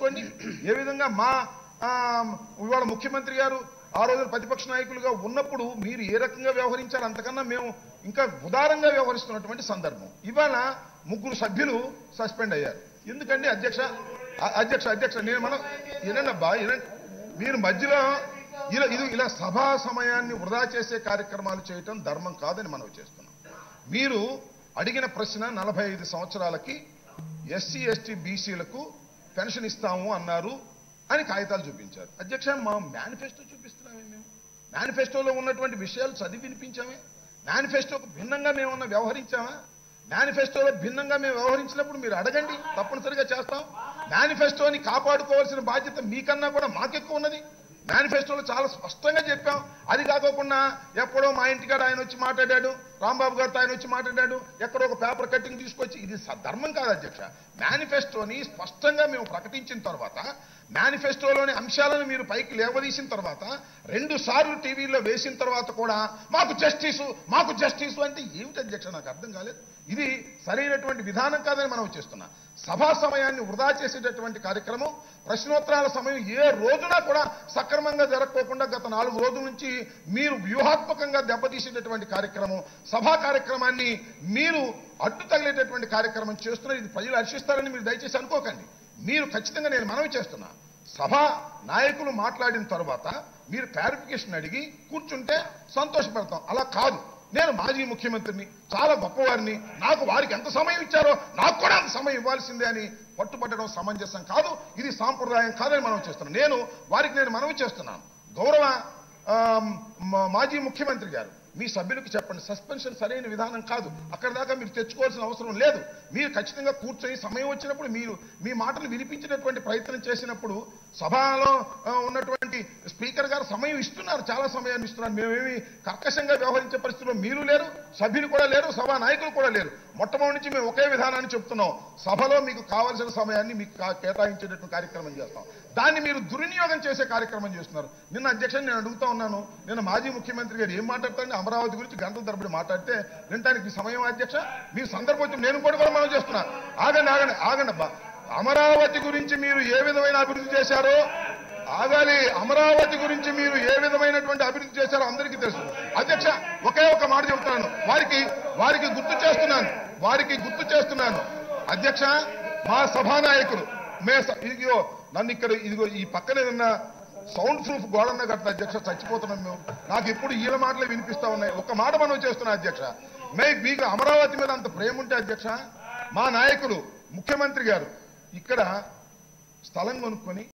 చూడండి ఏ విధంగా మా ఆ, ఇవాళ ముఖ్యమంత్రి గారు ఆ రోజు ప్రతిపక్ష నాయకులుగా ఉన్నప్పుడు మీరు ఏ రకంగా వ్యవహరించారు అంతకన్నా మేము ఇంకా ఉదారంగా వ్యవహరిస్తున్నటువంటి సందర్భం ఇవాళ ముగ్గురు సభ్యులు సస్పెండ్ అయ్యారు ఎందుకండి అధ్యక్ష అ- అధ్యక్ష అధ్యక్ష నేను మనం వినండి అబ్బా వినండి మీరు మధ్యలో ఇలా ఇది ఇలా సభా సమయాన్ని వృధా చేసే కార్యక్రమాలు చేయటం ధర్మం కాదని మనం చేస్తున్నాం మీరు అడిగిన ప్రశ్న నలభై ఐదు సంవత్సరాలకి ఎస్సీ ఎస్టీ బీసీలకు పెన్షన్ ఇస్తాము అన్నారు అని కాగితాలు చూపించారు అధ్యక్ష మా మేనిఫెస్టో చూపిస్తున్నామే మేము మేనిఫెస్టోలో ఉన్నటువంటి విషయాలు చదివి వినిపించామే మేనిఫెస్టోకు భిన్నంగా మేమన్నా వ్యవహరించామా మేనిఫెస్టోలో భిన్నంగా మేము వ్యవహరించినప్పుడు మీరు అడగండి తప్పనిసరిగా చేస్తాం మేనిఫెస్టోని కాపాడుకోవాల్సిన బాధ్యత మీకన్నా కూడా మాకెక్కువ ఉన్నది మేనిఫెస్టోలో చాలా స్పష్టంగా చెప్పాం అది కాకోకుండా ఎప్పుడో మా ఇంటికాడ ఆయన వచ్చి మాట్లాడాడు రాంబాబు గారితో ఆయన వచ్చి మాట్లాడాడు ఎక్కడో ఒక పేపర్ కట్టింగ్ తీసుకొచ్చి ఇది స- ధర్మం కాదు అధ్యక్ష మేనిఫెస్టోని స్పష్టంగా మేము ప్రకటించిన తర్వాత మేనిఫెస్టోలోని అంశాలను మీరు పైకి లేవదీసిన తర్వాత రెండు సార్లు టీవీలో వేసిన తర్వాత కూడా మాకు జస్టిస్ మాకు జస్టిస్ అంటే ఏమిటి అధ్యక్ష నాకు అర్థం కాలేదు ఇది సరైనటువంటి విధానం కాదని మనం చేస్తున్నా సభా సమయాన్ని వృధా చేసేటటువంటి కార్యక్రమం ప్రశ్నోత్తరాల సమయం ఏ రోజున కూడా సక్రమంగా జరగకోకుండా గత నాలుగు రోజుల నుంచి మీరు వ్యూహాత్మకంగా దెబ్బతీసేటటువంటి కార్యక్రమం సభా కార్యక్రమాన్ని మీరు అడ్డు తగిలేటటువంటి కార్యక్రమం చేస్తున్నారు ఇది ప్రజలు హర్షిస్తారని మీరు దయచేసి అనుకోకండి మీరు ఖచ్చితంగా నేను మనవి చేస్తున్నా సభ నాయకులు మాట్లాడిన తర్వాత మీరు క్లారిఫికేషన్ అడిగి కూర్చుంటే సంతోషపడతాం అలా కాదు నేను మాజీ ముఖ్యమంత్రిని చాలా గొప్పవారిని నాకు వారికి ఎంత సమయం ఇచ్చారో నాకు కూడా అంత సమయం ఇవ్వాల్సిందే అని పట్టుబట్టడం సమంజసం కాదు ఇది సాంప్రదాయం కాదని మనం చేస్తున్నాం నేను వారికి నేను మనవి చేస్తున్నాను గౌరవ ఆ, మా- మాజీ ముఖ్యమంత్రి గారు మీ సభ్యులకు చెప్పండి సస్పెన్షన్ సరైన విధానం కాదు అక్కడ దాకా మీరు తెచ్చుకోవాల్సిన అవసరం లేదు మీరు ఖచ్చితంగా కూర్చొని సమయం వచ్చినప్పుడు మీరు మీ మాటలు వినిపించేటటువంటి ప్రయత్నం చేసినప్పుడు సభలో ఆ, ఉన్నటువంటి స్పీకర్ గారు సమయం ఇస్తున్నారు చాలా సమయాన్ని ఇస్తున్నారు మేమేమి కర్కశంగా వ్యవహరించే పరిస్థితిలో మీరు లేరు సభ్యులు కూడా లేరు సభా నాయకులు కూడా లేరు మొట్టమొదటి నుంచి మేము ఒకే విధానాన్ని చెప్తున్నాం సభలో మీకు కావాల్సిన సమయాన్ని మీకు కా- కేటాయించేటటువంటి కార్యక్రమం చేస్తాం దాన్ని మీరు దుర్వినియోగం చేసే కార్యక్రమం చేస్తున్నారు నిన్న అధ్యక్షుడు నేను అడుగుతా ఉన్నాను నిన్న మాజీ ముఖ్యమంత్రి గారు ఏం మాట్లాడతారని అమరావతి గురించి గంటల తరబడి మాట్లాడితే వినటానికి మీ సమయం అధ్యక్ష మీ సందర్భం వచ్చి నేను కూడా కూడా మనం చేస్తున్నా ఆగండి ఆగండి ఆగండి అబ్బా అమరావతి గురించి మీరు ఏ విధమైన అభివృద్ధి చేశారో ఆగాలి అమరావతి గురించి మీరు ఏ విధమైనటువంటి అభివృద్ధి చేశారో అందరికీ తెలుసు అధ్యక్ష ఒకే ఒక మాట చెబుతున్నాను వారికి వారికి గుర్తు చేస్తున్నాను వారికి గుర్తు చేస్తున్నాను అధ్యక్ష మా సభానాయకులు మే స- ఇదిగో నన్ను ఇక్కడ ఇదిగో ఈ పక్కన ఏదన్నా సౌండ్ ప్రూఫ్ గోడన్న గట్ల అధ్యక్ష చచ్చిపోతున్నాం మేము నాకు ఎప్పుడు ఈల మాటలే వినిపిస్తా ఉన్నాయి ఒక మాట మనం చేస్తున్నా అధ్యక్ష మే మీకు అమరావతి మీద అంత ప్రేమ ఉంటే అధ్యక్ష మా నాయకులు ముఖ్యమంత్రి గారు ఇక్కడ స్థలం కొనుక్కొని